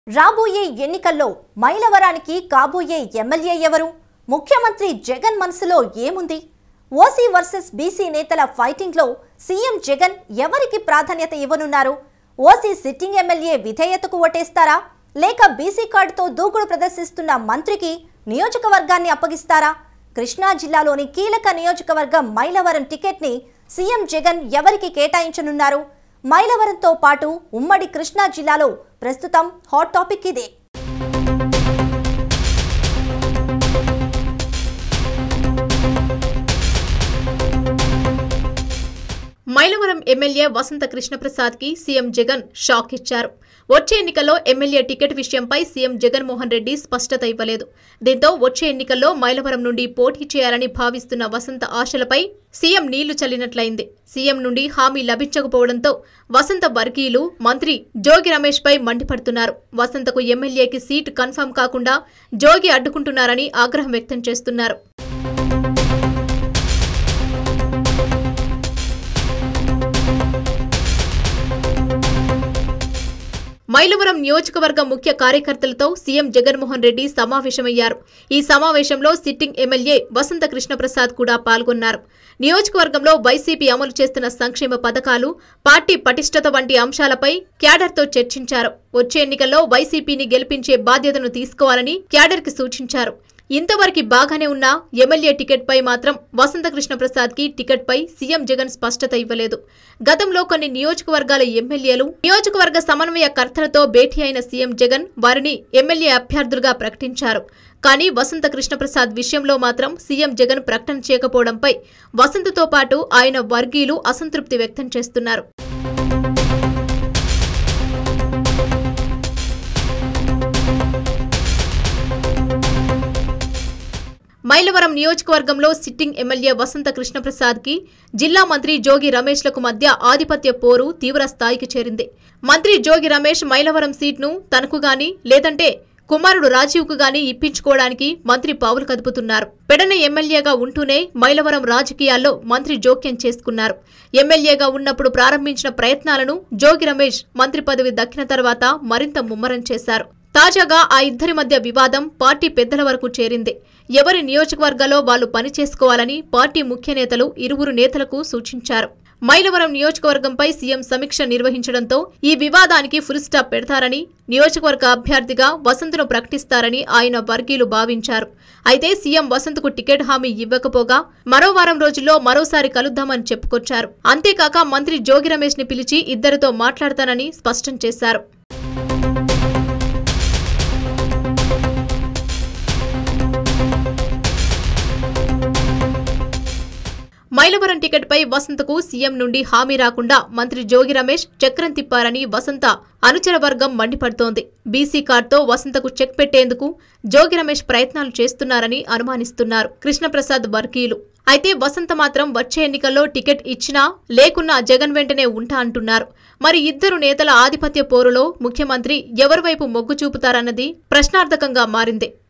రాబోయే ఎన్నికల్లో మైలవరానికి కాబోయే ఎమ్మెల్యే ఎవరు ముఖ్యమంత్రి జగన్ మనసులో ఏముంది ఓసీ వర్సెస్ బీసీ నేతల ఫైటింగ్లో సీఎం జగన్ ఎవరికి ప్రాధాన్యత ఇవ్వనున్నారు ఓసీ సిట్టింగ్ ఎమ్మెల్యే విధేయతకు ఓటేస్తారా లేక బీసీ కార్డుతో దూకుడు ప్రదర్శిస్తున్న మంత్రికి నియోజకవర్గాన్ని అప్పగిస్తారా కృష్ణా జిల్లాలోని కీలక నియోజకవర్గం మైలవరం టికెట్ని సీఎం జగన్ ఎవరికి కేటాయించనున్నారు మైలవరంతో పాటు ఉమ్మడి కృష్ణా జిల్లాలో ప్రస్తుతం హాట్ టాపిక్ ఇదే మైలవరం ఎమ్మెల్యే వసంత కృష్ణప్రసాద్ కి సీఎం జగన్ షాక్ ఇచ్చారు వచ్చే ఎన్నికల్లో ఎమ్మెల్యే టికెట్ విషయంపై సీఎం జగన్మోహన్ రెడ్డి స్పష్టత ఇవ్వలేదు దీంతో వచ్చే ఎన్నికల్లో మైలవరం నుండి పోటీ చేయాలని భావిస్తున్న వసంత ఆశలపై సీఎం నీళ్లు చల్లినట్లయింది సీఎం నుండి హామీ లభించకపోవడంతో వసంత వర్గీయులు మంత్రి జోగి రమేష్ పై మండిపడుతున్నారు వసంతకు ఎమ్మెల్యేకి సీటు కన్ఫర్మ్ కాకుండా జోగి అడ్డుకుంటున్నారని ఆగ్రహం వ్యక్తం చేస్తున్నారు మైలవరం నియోజకవర్గ ముఖ్య కార్యకర్తలతో సీఎం జగన్మోహన్ రెడ్డి సమావేశమయ్యారు ఈ సమావేశంలో సిట్టింగ్ ఎమ్మెల్యే వసంత కృష్ణప్రసాద్ కూడా పాల్గొన్నారు నియోజకవర్గంలో వైసీపీ అమలు చేస్తున్న సంక్షేమ పథకాలు పార్టీ పటిష్టత వంటి అంశాలపై క్యాడర్తో చర్చించారు వచ్చే ఎన్నికల్లో వైసీపీని గెలిపించే బాధ్యతను తీసుకోవాలని క్యాడర్కి సూచించారు ఇంతవరకు బాగానే ఉన్న ఎమ్మెల్యే టికెట్పై మాత్రం వసంత కృష్ణప్రసాద్ కి టికెట్పై సీఎం జగన్ స్పష్టత ఇవ్వలేదు గతంలో కొన్ని నియోజకవర్గాల ఎమ్మెల్యేలు నియోజకవర్గ సమన్వయకర్తలతో భేటీ అయిన సీఎం జగన్ వారిని ఎమ్మెల్యే అభ్యర్థులుగా ప్రకటించారు కానీ వసంత కృష్ణప్రసాద్ విషయంలో మాత్రం సీఎం జగన్ ప్రకటన చేయకపోవడంపై వసంతతో పాటు ఆయన వర్గీయులు అసంతృప్తి వ్యక్తం చేస్తున్నారు మైలవరం నియోజకవర్గంలో సిట్టింగ్ ఎమ్మెల్యే వసంత కృష్ణప్రసాద్ కి జిల్లా మంత్రి జోగి రమేష్లకు మధ్య ఆధిపత్య పోరు తీవ్ర స్థాయికి చేరింది మంత్రి జోగి రమేష్ మైలవరం సీట్ను తనకు గాని లేదంటే కుమారుడు రాజీవ్కు గాని ఇప్పించుకోవడానికి మంత్రి పావులు కదుపుతున్నారు పెడన ఎమ్మెల్యేగా ఉంటూనే మైలవరం రాజకీయాల్లో మంత్రి జోక్యం చేసుకున్నారు ఎమ్మెల్యేగా ఉన్నప్పుడు ప్రారంభించిన ప్రయత్నాలను జోగి రమేష్ మంత్రి పదవి దక్కిన తర్వాత మరింత ముమ్మరం చేశారు తాజాగా ఆ ఇద్దరి మధ్య వివాదం పార్టీ పెద్దల వరకు చేరింది ఎవరి నియోజకవర్గాల్లో వాళ్లు పని చేసుకోవాలని పార్టీ ముఖ్య నేతలు ఇరువురు నేతలకు సూచించారు మైలవరం నియోజకవర్గంపై సీఎం సమీక్ష నిర్వహించడంతో ఈ వివాదానికి ఫుల్ స్టాప్ పెడతారని నియోజకవర్గ అభ్యర్థిగా వసంత్ను ప్రకటిస్తారని ఆయన వర్గీయులు భావించారు అయితే సీఎం వసంత్కు టికెట్ హామీ ఇవ్వకపోగా మరో వారం రోజుల్లో మరోసారి కలుద్దామని చెప్పుకొచ్చారు అంతేకాక మంత్రి జోగి రమేష్ ని పిలిచి ఇద్దరితో మాట్లాడతానని స్పష్టం చేశారు మైలవరం టికెట్పై వసంతకు సీఎం నుండి హామీ రాకుండా మంత్రి జోగి రమేష్ చక్రం తిప్పారని వసంత అనుచర వర్గం మండిపడుతోంది బీసీ కార్డుతో వసంతకు చెక్ పెట్టేందుకు జోగి రమేష్ ప్రయత్నాలు చేస్తున్నారని అనుమానిస్తున్నారు కృష్ణప్రసాద్ వర్గీయులు అయితే వసంత మాత్రం వచ్చే ఎన్నికల్లో టికెట్ ఇచ్చినా లేకున్నా జగన్ వెంటనే ఉంటా అంటున్నారు మరి ఇద్దరు నేతల ఆధిపత్య పోరులో ముఖ్యమంత్రి ఎవరి వైపు మొగ్గు చూపుతారన్నది ప్రశ్నార్థకంగా మారింది